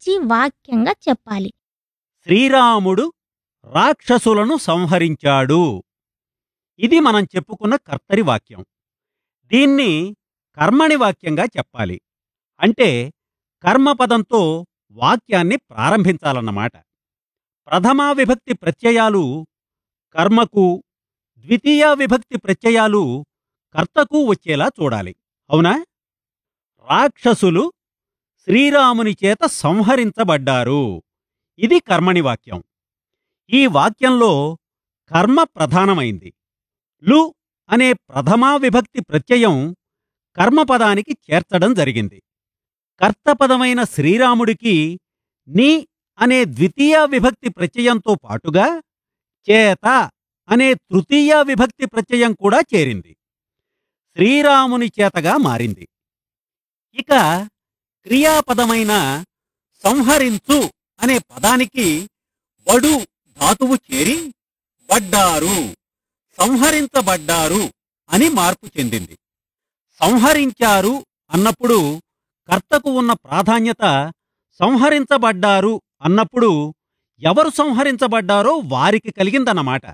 మార్చి వాక్యంగా చెప్పాలి శ్రీరాముడు రాక్షసులను సంహరించాడు ఇది మనం చెప్పుకున్న కర్తరి వాక్యం దీన్ని కర్మణి వాక్యంగా చెప్పాలి అంటే కర్మపదంతో వాక్యాన్ని ప్రారంభించాలన్నమాట ప్రథమా విభక్తి ప్రత్యయాలు కర్మకు ద్వితీయ విభక్తి ప్రత్యయాలు కర్తకు వచ్చేలా చూడాలి అవునా రాక్షసులు శ్రీరాముని చేత సంహరించబడ్డారు ఇది కర్మణి వాక్యం ఈ వాక్యంలో కర్మ ప్రధానమైంది లు అనే ప్రథమా విభక్తి ప్రత్యయం కర్మపదానికి చేర్చడం జరిగింది కర్తపదమైన శ్రీరాముడికి నీ అనే ద్వితీయ విభక్తి ప్రత్యయంతో పాటుగా చేత అనే తృతీయ విభక్తి ప్రత్యయం కూడా చేరింది శ్రీరాముని చేతగా మారింది ఇక క్రియాపదమైన సంహరించు అనే పదానికి వడు ధాతువు చేరి బడ్డారు సంహరించబడ్డారు అని మార్పు చెందింది సంహరించారు అన్నప్పుడు కర్తకు ఉన్న ప్రాధాన్యత సంహరించబడ్డారు అన్నప్పుడు ఎవరు సంహరించబడ్డారో వారికి కలిగిందన్నమాట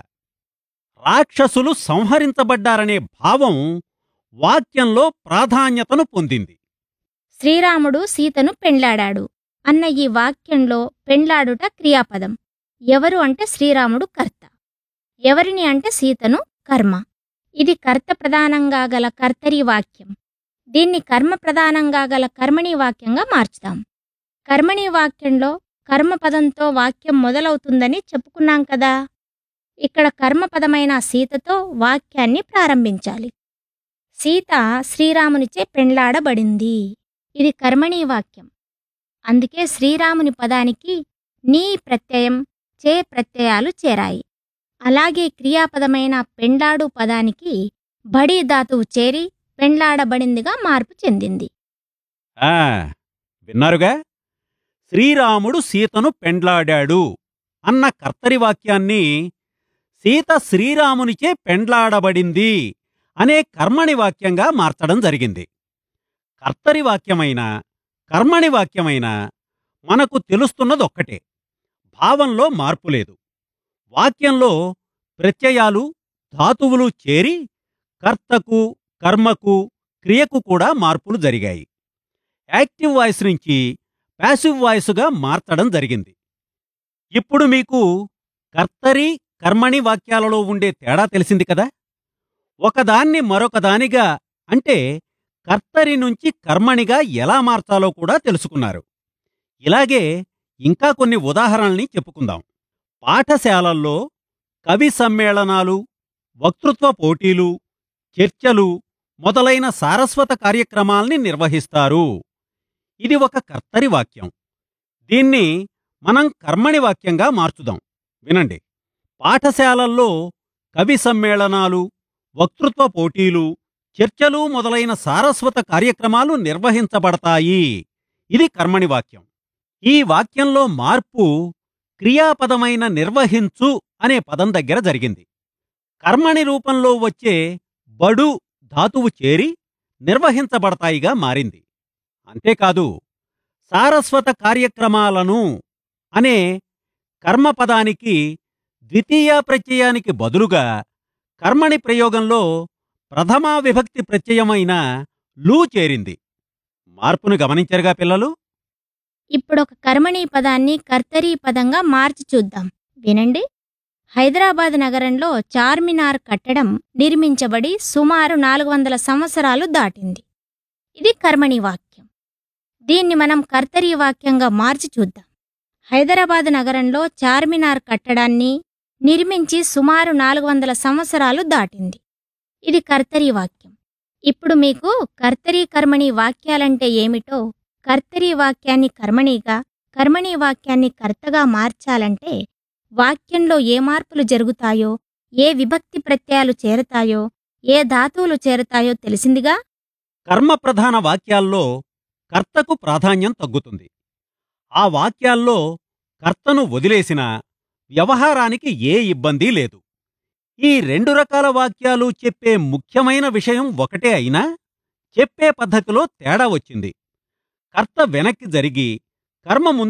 రాక్షసులు సంహరించబడ్డారనే భావం వాక్యంలో ప్రాధాన్యతను పొందింది శ్రీరాముడు సీతను పెండ్లాడాడు అన్న ఈ వాక్యంలో పెండ్లాడుట క్రియాపదం ఎవరు అంటే శ్రీరాముడు కర్త ఎవరిని అంటే సీతను కర్మ ఇది కర్త ప్రధానంగా గల కర్తరి వాక్యం దీన్ని కర్మ ప్రధానంగా గల కర్మణి వాక్యంగా మార్చుదాం కర్మణి వాక్యంలో కర్మపదంతో వాక్యం మొదలవుతుందని చెప్పుకున్నాం కదా ఇక్కడ కర్మపదమైన సీతతో వాక్యాన్ని ప్రారంభించాలి సీత శ్రీరామునిచే పెండ్లాడబడింది ఇది కర్మణీ వాక్యం అందుకే శ్రీరాముని పదానికి నీ ప్రత్యయం చే ప్రత్యయాలు చేరాయి అలాగే క్రియాపదమైన పెండ్లాడు పదానికి బడి ధాతువు చేరి పెండ్లాడబడిందిగా మార్పు చెందింది ఆ విన్నారుగా శ్రీరాముడు సీతను పెండ్లాడాడు అన్న కర్తరి వాక్యాన్ని సీత శ్రీరామునిచే పెండ్లాడబడింది అనే కర్మణి వాక్యంగా మార్చడం జరిగింది కర్తరి వాక్యమైన కర్మణి వాక్యమైన మనకు తెలుస్తున్నదొక్కటే భావంలో మార్పు లేదు వాక్యంలో ప్రత్యయాలు ధాతువులు చేరి కర్తకు కర్మకు క్రియకు కూడా మార్పులు జరిగాయి యాక్టివ్ వాయిస్ నుంచి ప్యాసివ్ వాయిస్గా మార్చడం జరిగింది ఇప్పుడు మీకు కర్తరి కర్మణి వాక్యాలలో ఉండే తేడా తెలిసింది కదా ఒకదాన్ని మరొకదానిగా అంటే కర్తరి నుంచి కర్మణిగా ఎలా మార్చాలో కూడా తెలుసుకున్నారు ఇలాగే ఇంకా కొన్ని ఉదాహరణల్ని చెప్పుకుందాం పాఠశాలల్లో కవి సమ్మేళనాలు వక్తృత్వ పోటీలు చర్చలు మొదలైన సారస్వత కార్యక్రమాల్ని నిర్వహిస్తారు ఇది ఒక కర్తరి వాక్యం దీన్ని మనం కర్మణి వాక్యంగా మార్చుదాం వినండి పాఠశాలల్లో కవి సమ్మేళనాలు వక్తృత్వ పోటీలు చర్చలు మొదలైన సారస్వత కార్యక్రమాలు నిర్వహించబడతాయి ఇది కర్మణి వాక్యం ఈ వాక్యంలో మార్పు క్రియాపదమైన నిర్వహించు అనే పదం దగ్గర జరిగింది కర్మణి రూపంలో వచ్చే బడు ధాతువు చేరి నిర్వహించబడతాయిగా మారింది అంతేకాదు సారస్వత కార్యక్రమాలను అనే కర్మపదానికి ద్వితీయ ప్రత్యయానికి బదులుగా కర్మణి ప్రయోగంలో ప్రథమా విభక్తి ప్రత్యయమైన లూ చేరింది మార్పును గమనించరుగా పిల్లలు ఇప్పుడొక కర్మణీ పదాన్ని కర్తరీ పదంగా మార్చి చూద్దాం వినండి హైదరాబాద్ నగరంలో చార్మినార్ కట్టడం నిర్మించబడి సుమారు నాలుగు వందల సంవత్సరాలు దాటింది ఇది కర్మణి వాక్యం దీన్ని మనం కర్తరీ వాక్యంగా మార్చి చూద్దాం హైదరాబాద్ నగరంలో చార్మినార్ కట్టడాన్ని నిర్మించి సుమారు నాలుగు వందల సంవత్సరాలు దాటింది ఇది కర్తరీ వాక్యం ఇప్పుడు మీకు కర్తరీ కర్మణి వాక్యాలంటే ఏమిటో కర్తరీ వాక్యాన్ని కర్మణిగా కర్మణీ వాక్యాన్ని కర్తగా మార్చాలంటే వాక్యంలో ఏ మార్పులు జరుగుతాయో ఏ విభక్తి ప్రత్యయాలు చేరతాయో ఏ ధాతువులు చేరతాయో తెలిసిందిగా కర్మప్రధాన వాక్యాల్లో కర్తకు ప్రాధాన్యం తగ్గుతుంది ఆ వాక్యాల్లో కర్తను వదిలేసిన వ్యవహారానికి ఏ ఇబ్బంది లేదు ఈ రెండు రకాల వాక్యాలు చెప్పే ముఖ్యమైన విషయం ఒకటే అయినా చెప్పే పద్ధతిలో తేడా వచ్చింది కర్త వెనక్కి జరిగి కర్మ ముందు